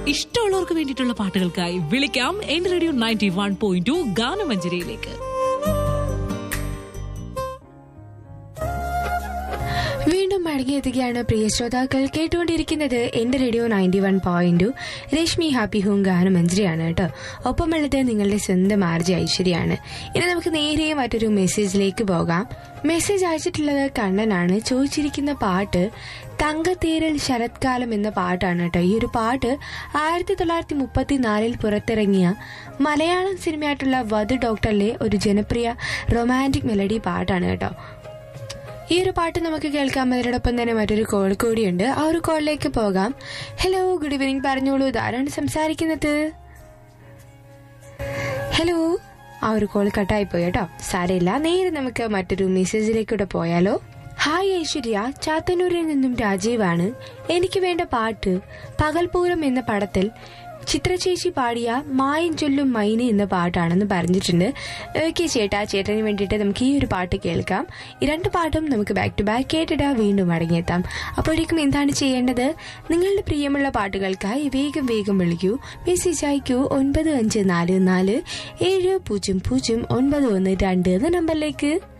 ഇഷ്ടമുള്ളവർക്ക് വേണ്ടിയിട്ടുള്ള പാട്ടുകൾക്കായി വിളിക്കാം എന്റെ radio ninety one point two ഗാനമഞ്ജരിയിലേക്ക് വീണ്ടും മടങ്ങിയെത്തുകയാണ് പ്രിയ ശ്രോതാക്കൾ കേട്ടുകൊണ്ടിരിക്കുന്നത് എന്റെ radio ninety one point Rashmi happy home ഗാനം മഞ്ജരിയാണ് കേട്ടോ ഒപ്പമുള്ളത് നിങ്ങളുടെ സ്വന്തം ആർജി ഐശ്വര്യാണ് ഇനി നമുക്ക് നേരെ മറ്റൊരു മെസ്സേജിലേക്ക് പോകാം മെസ്സേജ് അയച്ചിട്ടുള്ളത് കണ്ണനാണ് ചോദിച്ചിരിക്കുന്ന പാട്ട് തങ്കത്തേരൽ ശരത്കാലം എന്ന പാട്ടാണ് കേട്ടോ ഈ ഒരു പാട്ട് ആയിരത്തി തൊള്ളായിരത്തി മുപ്പത്തിനാലിൽ പുറത്തിറങ്ങിയ മലയാളം സിനിമയായിട്ടുള്ള വധു ഡോക്ടറിലെ ഒരു ജനപ്രിയ റൊമാൻറ്റിക് മെലഡി പാട്ടാണ് കേട്ടോ ഈ ഒരു പാട്ട് നമുക്ക് കേൾക്കാം അതിനോടൊപ്പം തന്നെ മറ്റൊരു കോൾ കൂടിയുണ്ട് ആ ഒരു കോളിലേക്ക് പോകാം ഹലോ ഗുഡ് ഈവനിങ് പറഞ്ഞോളൂ ഇതാരാണ് സംസാരിക്കുന്നത് ഹലോ ആ ഒരു കോൾ കട്ടായി പോയി കേട്ടോ സാരമില്ല നേരെ നമുക്ക് മറ്റൊരു മെസ്സേജിലേക്കൂടെ പോയാലോ ഹായ് ഐശ്വര്യ ചാത്തന്നൂരിൽ നിന്നും രാജീവാണ് എനിക്ക് വേണ്ട പാട്ട് പകൽപൂരം എന്ന പടത്തിൽ ചിത്രചേച്ചി പാടിയ മായം ചൊല്ലും മൈന എന്ന പാട്ടാണെന്ന് പറഞ്ഞിട്ടുണ്ട് ഓക്കെ ചേട്ടാ ചേട്ടന് വേണ്ടിയിട്ട് നമുക്ക് ഈ ഒരു പാട്ട് കേൾക്കാം ഈ രണ്ട് പാട്ടും നമുക്ക് ബാക്ക് ടു ബാക്ക് കേട്ടിടാ വീണ്ടും മടങ്ങിയെത്താം അപ്പോഴേക്കും എന്താണ് ചെയ്യേണ്ടത് നിങ്ങളുടെ പ്രിയമുള്ള പാട്ടുകൾക്കായി വേഗം വേഗം വിളിക്കൂ മെസ്സേജ് അയക്കൂ ഒൻപത് അഞ്ച് നാല് നാല് ഏഴ് പൂജ്യം പൂജ്യം ഒൻപത് ഒന്ന് രണ്ട് എന്ന നമ്പറിലേക്ക്